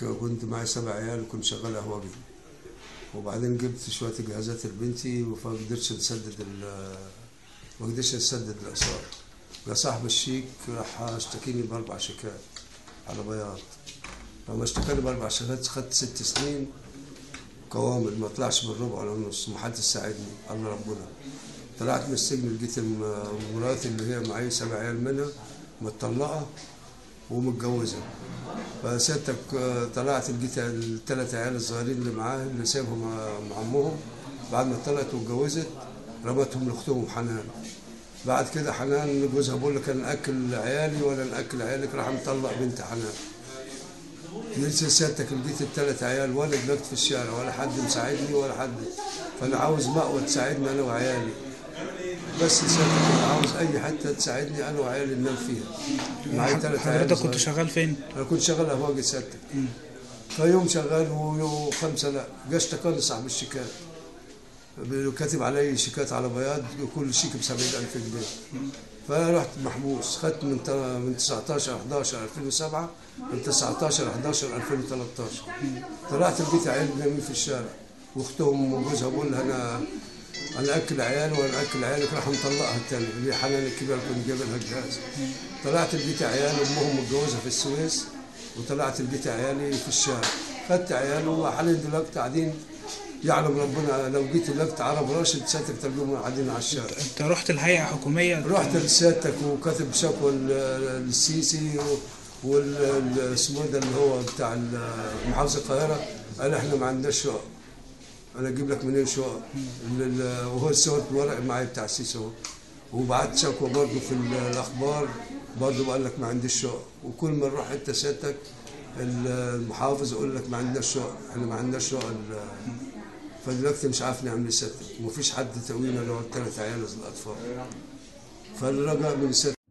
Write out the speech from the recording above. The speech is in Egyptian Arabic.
كنت معي سبع عيال وكنت شغال قهوجي وبعدين جبت شويه جهازات لبنتي وما قدرتش نسدد ال- ما قدرتش نسدد الاقساط جا صاحب الشيك راح اشتكيني باربع شيكات على بياض لما اشتكاني باربع شيكات خدت ست سنين كوامل ما طلعش بالربع ولا النص ما حدش ساعدني الله ربنا طلعت من السجن لقيت الم- مراتي اللي هي معي سبع عيال منها متطلقه ومتجوزه فسيادتك آه، طلعت لقيت الثلاث عيال الصغيرين اللي معاه اللي سايبهم مع مع امهم بعد ما طلعت واتجوزت رمتهم لاختهم حنان بعد كده حنان جوزها بقول لك انا ناكل عيالي ولا ناكل عيالك راح مطلق بنت حنان نزل سيادتك لقيت الثلاث عيال ولا دلوقتي في الشارع ولا حد مساعدني ولا حد فانا عاوز مأوى تساعدني انا وعيالي بس سيادتك انا عاوز اي حته تساعدني انا وعيالي ننام فيها معايا ثلاث عيال حضرتك كنت صغيرين. شغال فين؟ انا كنت شغال اهواجي سيادتك فيوم شغال ويوم خمسه لا جا اشتكاني صاحب الشيكات كاتب علي شيكات على بياض كل شيك ب 70000 جنيه فانا رحت محبوس خدت من تا- من 19 11 2007 من 19 11 2013 طلعت لقيت عيال نايمين في الشارع واختهم وجوزها بقول لها انا انا اكل عيالي وانا اكل عيالك راح مطلقها التاني اللي هي حنان الكبيره اللي كنت جايب لها الجهاز طلعت لقيت عيال امهم متجوزه في السويس وطلعت لقيت عيالي في الشارع خدت عيالي وحاليا دلوقتي قاعدين يعلم ربنا لو جيت دلوقتي عرب راشد سيادتك تلقوهم قاعدين على الشارع انت رحت الهيئه حكوميه رحت لسيادتك وكاتب شكوى ل- للسيسي وال اسمه ده اللي هو بتاع ال- محافظه القاهره قال احنا ما عندناش شقق انا اجيب لك منين شقق لل- وهو صورت الورق معايا بتاع السيسي اهو وبعت شكوى برضه في ال- الاخبار برضه قال لك ما عنديش شقق وكل ما نروح انت سيادتك ال- المحافظ يقول لك ما عندناش شقق احنا ما عندناش شقق ال- فدلوقتي مش عارف نعمل ايه سيادتك ومفيش حد تقوينا اللي هو الثلاث عيال الاطفال فالرجاء من السيادة